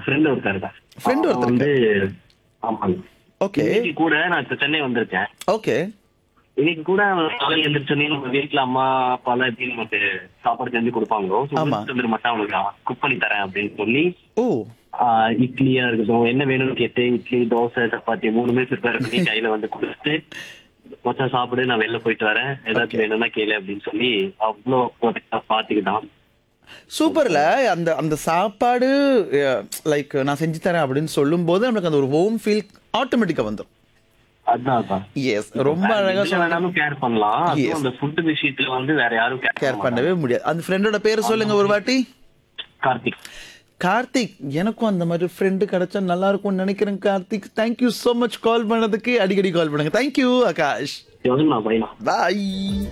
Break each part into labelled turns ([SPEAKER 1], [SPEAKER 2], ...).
[SPEAKER 1] Friend ஒருத்தர் இருக்கான்
[SPEAKER 2] Friend
[SPEAKER 1] அவன்
[SPEAKER 2] ஒருத்தர்
[SPEAKER 1] வந்து ஆமாங்க
[SPEAKER 2] ஓகே
[SPEAKER 1] இன்னைக்கு கூட நான் இப்ப சென்னை வந்திருக்கேன்
[SPEAKER 2] ஓகே
[SPEAKER 1] இன்னைக்கு கூட காலையில் எந்திரிச்சோன்னே நம்ம வீட்டுல அம்மா அப்பா எல்லாம் எப்படி நமக்கு சாப்பாடு செஞ்சு கொடுப்பாங்களோ
[SPEAKER 2] ஆமா.
[SPEAKER 1] வந்துரு மட்டும் அவனுக்கு குக் பண்ணி தரேன் அப்படின்னு சொல்லி
[SPEAKER 2] ஓ
[SPEAKER 1] ஆஹ் இட்லியா இருக்கட்டும் என்ன வேணும்னு கேட்டு இட்லி தோசை சப்பாத்தி மூணுமே ப்ரிப்பேர் பண்ணி கையில வந்து கொடுத்துட்டு மச்சான் சாப்பிடு நான் வெளில போயிட்டு வரேன் ஏதாச்சும் வேணும்னா கேளு அப்படின்னு சொல்லி அவ்வளோ பாத்துக்கிட்டான்
[SPEAKER 2] சூப்பர்ல அந்த அந்த சாப்பாடு லைக் நான் செஞ்சு தரேன் அப்படின்னு சொல்லும்போது நம்மளுக்கு அந்த ஒரு ஹோம் ஃபீல் ஆட்டோமேட்டிக்கா வந்துடும்
[SPEAKER 1] அதான் அதான்
[SPEAKER 2] எஸ் ரொம்ப அழகா
[SPEAKER 1] எதுல வேணாலும் கேர் பண்ணலாம் அதுவும்
[SPEAKER 2] Yes.
[SPEAKER 1] அந்த ஃபுட் விஷயத்துல வந்து வேற யாரும்
[SPEAKER 2] கேர்
[SPEAKER 1] கேர் பண்ண
[SPEAKER 2] பண்ணவே முடியாது அந்த ஃப்ரெண்டோட பேர் சொல்லுங்க ஒரு வாட்டி
[SPEAKER 1] கார்த்திக்
[SPEAKER 2] கார்த்திக் எனக்கும் அந்த மாதிரி ஃப்ரெண்டு கிடைச்சா நல்லா இருக்கும்னு நினைக்கிறேன் Karthik thank you so much call பண்ணதுக்கு அடிக்கடி கால் பண்ணுங்க தேங்க்யூ ஆகாஷ்
[SPEAKER 1] எவ்வளவு நான் பையனா
[SPEAKER 2] பாய்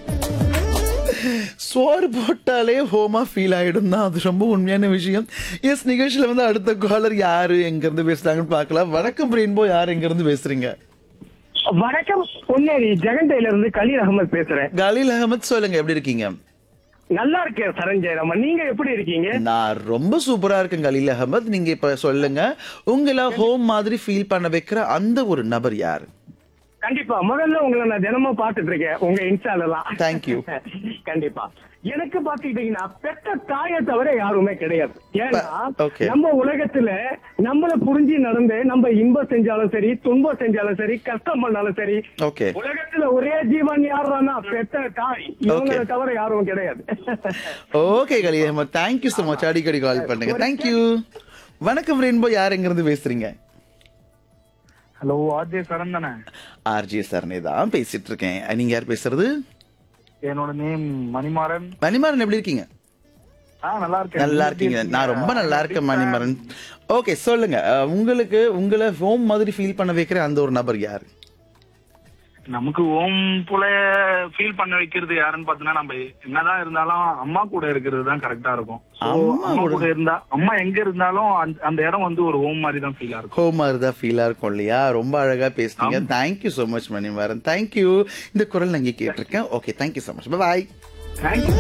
[SPEAKER 2] சோறு போட்டாலே ஹோமா ஃபீல் ஆயிடும் தான் அது ரொம்ப உண்மையான விஷயம் எஸ் நிகழ்ச்சியில வந்து அடுத்த காலர் யாரு எங்க இருந்து பேசுறாங்கன்னு பார்க்கலாம் வணக்கம் ரெயின்போ யார் எங்க இருந்து பேசுறீங்க
[SPEAKER 3] வணக்கம் பொன்னேரி ஜெகண்டையில இருந்து கலீல் அகமது பேசுறேன்
[SPEAKER 2] கலீல் அகமத் சொல்லுங்க எப்படி இருக்கீங்க
[SPEAKER 3] நல்லா இருக்கேன் சரண் ஜெயராமன் நீங்க எப்படி இருக்கீங்க
[SPEAKER 2] நான் ரொம்ப சூப்பரா இருக்கேன் கலீல் அகமத் நீங்க இப்ப சொல்லுங்க உங்களை ஹோம் மாதிரி ஃபீல் பண்ண வைக்கிற அந்த ஒரு நபர் யாரு
[SPEAKER 3] கண்டிப்பா முதல்ல உங்களை நான் தினமும் பாத்துட்டு இருக்கேன் உங்க இன்ஸ்டாலலாம்
[SPEAKER 2] Thank you.
[SPEAKER 3] கண்டிப்பா எனக்கு பாத்துக்கிட்டீங்கன்னா பெத்த தாயை தவிர யாருமே கிடையாது ஏன்னா
[SPEAKER 2] Okay.
[SPEAKER 3] நம்ம உலகத்துல நம்மள புரிஞ்சு நடந்து நம்ம இன்பம் செஞ்சாலும் சரி துன்பம் செஞ்சாலும் சரி கஷ்டம் பண்ணாலும் சரி
[SPEAKER 2] ஓகே
[SPEAKER 3] உலகத்துல ஒரே ஜீவன் யாருன்னா பெத்த தாய் இவங்களை தவிர யாரும் கிடையாது
[SPEAKER 2] okay Khaleel Ahmed thank you so much அடிக்கடி கால் பண்ணுங்க தேங்க்யூ வணக்கம் ரெயின்போ யார் எங்க இருந்து பேசுறீங்க
[SPEAKER 4] ஹலோ ஆர்ஜே சரண் தானே
[SPEAKER 2] ஆர்ஜி சரணே தான் பேசிட்டு இருக்கேன் நீங்க யார் பேசுறது
[SPEAKER 4] என்னோட நேம் மணிமாறன்
[SPEAKER 2] மணிமாறன் எப்படி இருக்கீங்க
[SPEAKER 4] ஆ நல்லா இருக்கேன்
[SPEAKER 2] நல்லா இருக்கீங்க நான் ரொம்ப நல்லா இருக்கேன் மணிமாறன் ஓகே சொல்லுங்க அஹ், உங்களுக்கு உங்களை ஹோம் மாதிரி ஃபீல் பண்ண வைக்கிற அந்த ஒரு நபர் யாரு
[SPEAKER 4] நமக்கு ஓம் போல ஃபீல் பண்ண வைக்கிறது யாருன்னு பாத்தீங்கன்னா நம்ம என்னதான் இருந்தாலும் அம்மா கூட இருக்கிறது தான் கரெக்டா இருக்கும் So,
[SPEAKER 2] அம்மா
[SPEAKER 4] அம்மா
[SPEAKER 2] கூட-
[SPEAKER 4] கூட இருந்தா அம்மா எங்க இருந்தாலும் அந்த- அந்த இடம் வந்து ஒரு ஹோம் மாதிரி தான் ஃபீலா இருக்கும்
[SPEAKER 2] ஹோம் மாதிரி தான் ஃபீலா இருக்கும் இல்லையா ரொம்ப அழகா பேசுனீங்க thank you so much Manimaran thank you இந்த குரல் நான் இங்கே கேட்டிருக்கேன் okay thank you so much bye
[SPEAKER 4] thank you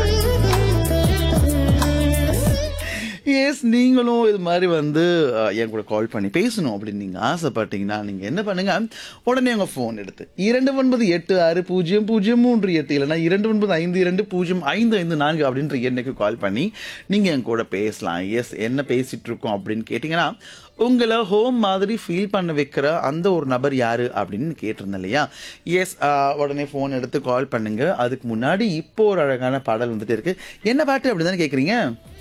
[SPEAKER 2] yes நீங்களும் இது மாதிரி வந்து அஹ், என் கூட கால் பண்ணி பேசணும் அப்படின்னு நீங்கள் ஆசைப்பட்டீங்கன்னா நீங்கள் என்ன பண்ணுங்க உடனே உங்கள் ஃபோன் எடுத்து இரண்டு ஒன்பது எட்டு ஆறு பூஜ்ஜியம் பூஜ்ஜியம் மூன்று எட்டு இல்லைன்னா இரண்டு ஒன்பது ஐந்து இரண்டு பூஜ்ஜியம் ஐந்து ஐந்து நான்கு அப்படின்ற எண்ணுக்கு கால் பண்ணி நீங்கள் என் கூட பேசலாம் எஸ் என்ன பேசிட்டு இருக்கோம் அப்படின்னு கேட்டிங்கன்னா உங்களை ஹோம் மாதிரி ஃபீல் பண்ண வைக்கிற அந்த ஒரு நபர் யாரு அப்படின்னு கேட்டிருந்தேன் இல்லையா எஸ் உடனே ஃபோன் எடுத்து கால் பண்ணுங்க அதுக்கு முன்னாடி இப்போ ஒரு அழகான பாடல் வந்துட்டு இருக்கு என்ன பாட்டு அப்படி தானே கேட்குறீங்க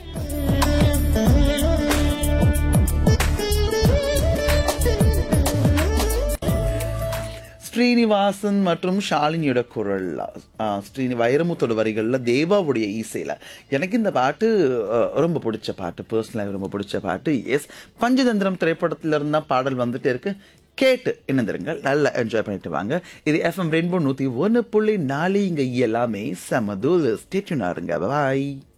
[SPEAKER 2] ஸ்ரீனிவாசன் மற்றும் ஷாலினியோட குரல் ஸ்ரீனி வைரமுத்தோட வரிகளில் தேவாவுடைய இசையில் எனக்கு இந்த பாட்டு அஹ், ரொம்ப பிடிச்ச பாட்டு பர்சனலாக ரொம்ப பிடிச்ச பாட்டு எஸ் பஞ்சதந்திரம் திரைப்படத்துல இருந்தால் பாடல் வந்துட்டே இருக்கு கேட்டு இணைந்திருங்கள் நல்லா என்ஜாய் பண்ணிட்டு வாங்க இது எஃப்எம் ரெயின்போ நூற்றி ஒன்று புள்ளி நாலு இங்கே எல்லாமே செமதூல் ஸ்டேட்யூனாக இருங்க பாய்